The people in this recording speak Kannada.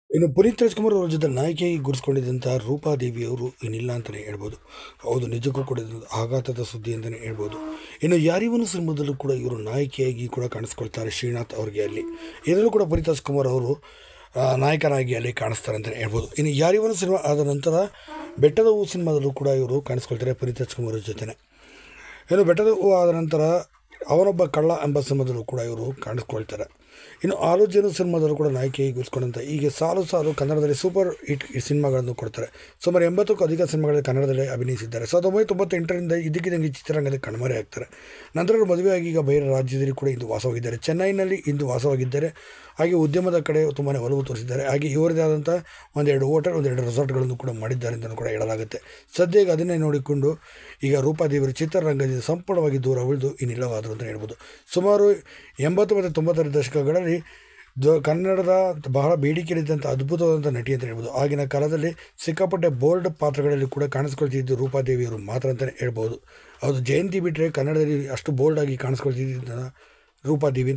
ಇನ್ನು ಪುನೀತ್ ರಾಜ್ಕುಮಾರ್ ಅವರ ಜೊತೆ ನಾಯಕಿಯಾಗಿ ಗುರುಸ್ಕೊಂಡಿದ್ದಂಥ ರೂಪಾದೇವಿ ಅವರು ಇನ್ನಿಲ್ಲ ಅಂತಲೇ ಹೇಳ್ಬೋದು ಹೌದು ನಿಜಕ್ಕೂ ಕೂಡ ಇದೊಂದು ಆಘಾತದ ಸುದ್ದಿ ಅಂತಲೇ ಹೇಳ್ಬೋದು ಇನ್ನು ಯಾರಿವನು ಸಿನಿಮಾದಲ್ಲೂ ಕೂಡ ಇವರು ನಾಯಕಿಯಾಗಿ ಕೂಡ ಕಾಣಿಸ್ಕೊಳ್ತಾರೆ ಶ್ರೀನಾಥ್ ಅವರಿಗೆ ಅಲ್ಲಿ ಇದರಲ್ಲೂ ಕೂಡ ಪುನೀತ್ ರಾಜ್ಕುಮಾರ್ ಅವರು ಆ, ನಾಯಕನಾಗಿ ಅಲ್ಲಿ ಕಾಣಿಸ್ತಾರೆ ಅಂತಲೇ ಹೇಳ್ಬೋದು ಇನ್ನು ಯಾರಿವನು ಸಿನಿಮಾ ಆದ ನಂತರ ಬೆಟ್ಟದ ಹೂ ಸಿನಿಮಾದಲ್ಲೂ ಕೂಡ ಇವರು ಕಾಣಿಸ್ಕೊಳ್ತಾರೆ ಪುನೀತ್ ರಾಜ್ಕುಮಾರ್ ಅವ್ರ ಜೊತೆನೆ ಇನ್ನು ಬೆಟ್ಟದ ಹೂ ಆದ ನಂತರ ಅವನೊಬ್ಬ ಕಳ್ಳ ಎಂಬ ಸಿನಿಮಾದಲ್ಲೂ ಕೂಡ ಇವರು ಕಾಣಿಸ್ಕೊಳ್ತಾರೆ ಇನ್ನು ಆರು ಜನ ಸಿನಿಮಾದಲ್ಲೂ ಕೂಡ ನಾಯಕಿಯಾಗಿ ಗುರುಸ್ಕೊಂಡಂಥ ಹೀಗೆ ಸಾಲು ಸಾಲು ಕನ್ನಡದಲ್ಲಿ ಸೂಪರ್ ಹಿಟ್ ಸಿನಿಮಾಗಳನ್ನು ಕೊಡ್ತಾರೆ ಸುಮಾರು ಎಂಬತ್ತಕ್ಕೂ ಅಧಿಕ ಸಿನಿಮಾಗಳಲ್ಲಿ ಕನ್ನಡದಲ್ಲಿ ಅಭಿನಯಿಸಿದ್ದಾರೆ ಸಾವಿರದ ಒಂಬೈನೂರ ತೊಂಬತ್ತೆಂಟರಿಂದ ಇದ್ದಕ್ಕಿದ್ದಂಗೆ ಚಿತ್ರರಂಗದಲ್ಲಿ ಕಣ್ಮರೆ ಆಗ್ತಾರೆ ನಂತರ ಅವರು ಮದುವೆಯಾಗಿ ಈಗ ಬೇರೆ ರಾಜ್ಯದಲ್ಲಿ ಕೂಡ ಇಂದು ವಾಸವಾಗಿದ್ದಾರೆ ಚೆನ್ನೈನಲ್ಲಿ ಇಂದು ವಾಸವಾಗಿದ್ದಾರೆ ಹಾಗೆ ಉದ್ಯಮದ ಕಡೆ ತುಂಬಾ ಒಲವು ತೋರಿಸಿದ್ದಾರೆ ಹಾಗೆ ಇವರದೇ ಆದಂಥ ಒಂದೆರಡು ಹೋಟೆಲ್ ಒಂದೆರಡು ರೆಸಾರ್ಟ್ಗಳನ್ನು ಕೂಡ ಮಾಡಿದ್ದಾರೆ ಅಂತಲೂ ಕೂಡ ಹೇಳಲಾಗುತ್ತೆ ಸದ್ಯ ಈಗ ಅದನ್ನೇ ನೋಡಿಕೊಂಡು ಈಗ ರೂಪಾದೇವಿಯರು ಚಿತ್ರರಂಗದಿಂದ ಸಂಪೂರ್ಣವಾಗಿ ದೂರ ಉಳಿದು ಇನ್ನಿಲ್ಲವಾದರು ಅಂತ ಹೇಳ್ಬೋದು ಸುಮಾರು ಎಂಬತ್ತು ಮತ್ತು ತೊಂಬತ್ತರ ದಶಕಗಳಲ್ಲಿ ದ ಕನ್ನಡದ ಬಹಳ ಬೇಡಿಕೆಯಿದ್ದಂಥ ಅದ್ಭುತವಾದಂಥ ನಟಿ ಅಂತ ಹೇಳ್ಬೋದು ಆಗಿನ ಕಾಲದಲ್ಲಿ ಸಿಕ್ಕಾಪಟ್ಟೆ ಬೋಲ್ಡ್ ಪಾತ್ರಗಳಲ್ಲಿ ಕೂಡ ಕಾಣಿಸ್ಕೊಳ್ತಿದ್ದು ರೂಪಾದೇವಿಯವರು ಮಾತ್ರ ಅಂತಲೇ ಹೇಳ್ಬೋದು ಹೌದು ಜಯಂತಿ ಬಿಟ್ಟರೆ ಕನ್ನಡದಲ್ಲಿ ಅಷ್ಟು ಬೋಲ್ಡಾಗಿ ಕಾಣಿಸ್ಕೊಳ್ತಿದ್ದ ರೂಪಾದೇವಿ